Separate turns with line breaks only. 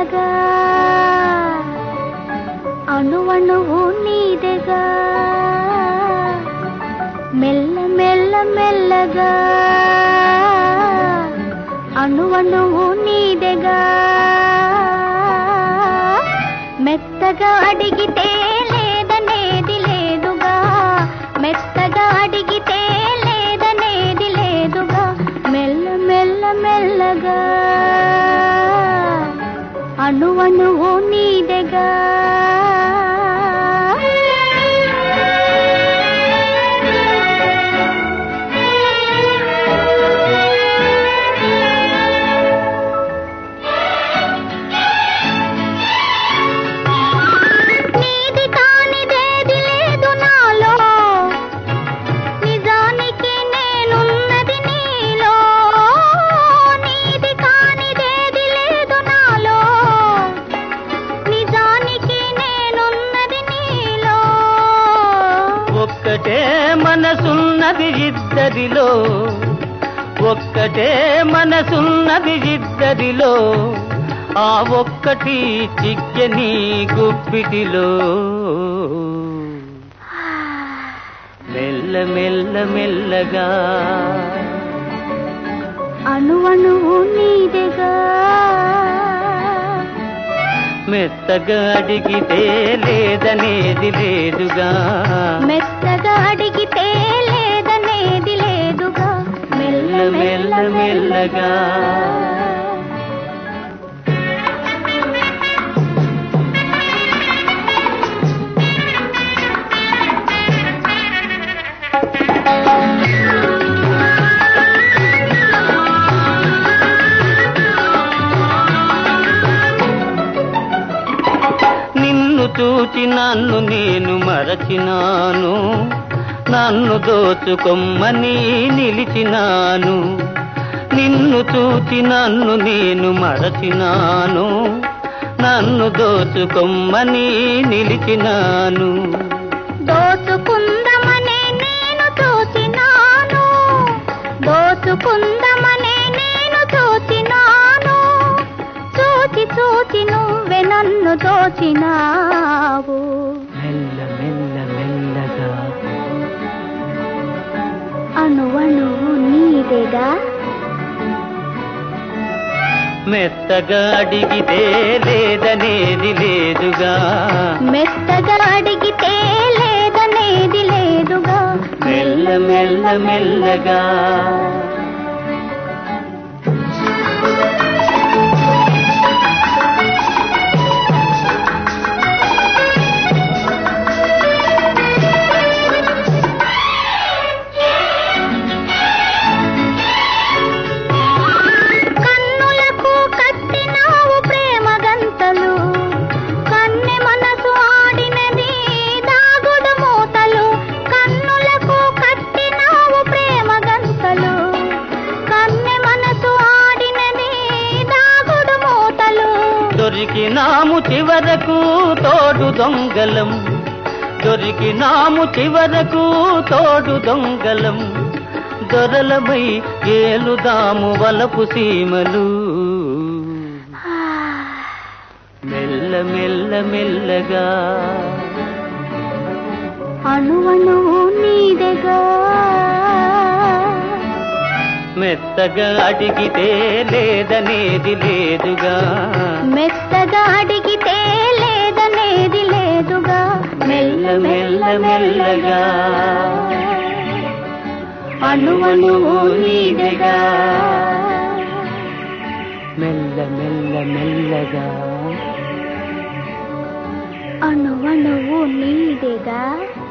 మెల్లగా అణువణువు నీదెగా మెల్ల మెల్ల మెల్లగా అణువణువు నీదెగా మెత్తగా అడిగితే లేదనేది లేదుగా మెత్తగా అడిగితే లేదనేది లేదుగా మెల్ల మెల్ల మెల్లగా అణువణువు నీదెగా నీది కానిదేది లేదు నాలో నిజానికి నేనున్నది నీలో నీది కానిదేది లేదు నాలో నిజానికి నేనున్నది నీలో
ఒక్కటే మనసున్నది ఇద్దరిలో ఒక్కటే మనసున్నది ఇద్దరిలో ఆ ఒక్కటి చిక్కని గుప్పిటిలో మెల్ల మెల్ల మెల్లగా
అణువణువు నీదెగా
మెత్తగా అడిగితే లేదనేది లేదుగా
మెత్తగా అడిగితే లేదనేది లేదుగా మెల్ల
మెల్ల మెల్లగా నిన్ను చూచి నన్ను నేను మరచినాను నన్ను దోచుకొమ్మని నిలిచినాను నిన్ను చూచి నన్ను నేను మరచినాను నన్ను దోచుకొమ్మని నిలిచినాను
దోచుకుందమనే నేను చూచినాను దోచుకుందమనే నేను చూచినాను చూచి చూచి నువ్వే నన్ను దోచినావు
మెల్ల మెల్ల మెల్లగా
అణువణువు నీదెగా
మెత్తగా అడిగితే లేదనేది లేదుగా
మెత్తగా అడిగితే లేదనేది లేదుగా
మెల్ల మెల్ల మెల్లగా
కన్నులకు కట్టినావు ప్రేమ గంతలు కన్నె మనసు ఆడినది దాగుడు మూతలు కన్నులకు కట్టినావు ప్రేమ గంతలు కన్నె మనసు ఆడినది దాగుడు మూతలు
దొరికినాము చివరకు తోడు దొంగలం దొరికినాము చివరకు తోడు దొంగలం దొరలమై ఏలుదాము వలపు సీమలు మెల్ల మెల్ల మెల్లగా
అణువణువు నీదెగా
మెత్తగా అడిగితే లేదనేది లేదుగా
మెత్తగా అడిగితే లేదనేది లేదుగా
మెల్ల మెల్ల మెల్లగా అణువణువు నీదెగా మెల్ల మెల్ల మెల్లగా
అణువణువు నీదెగా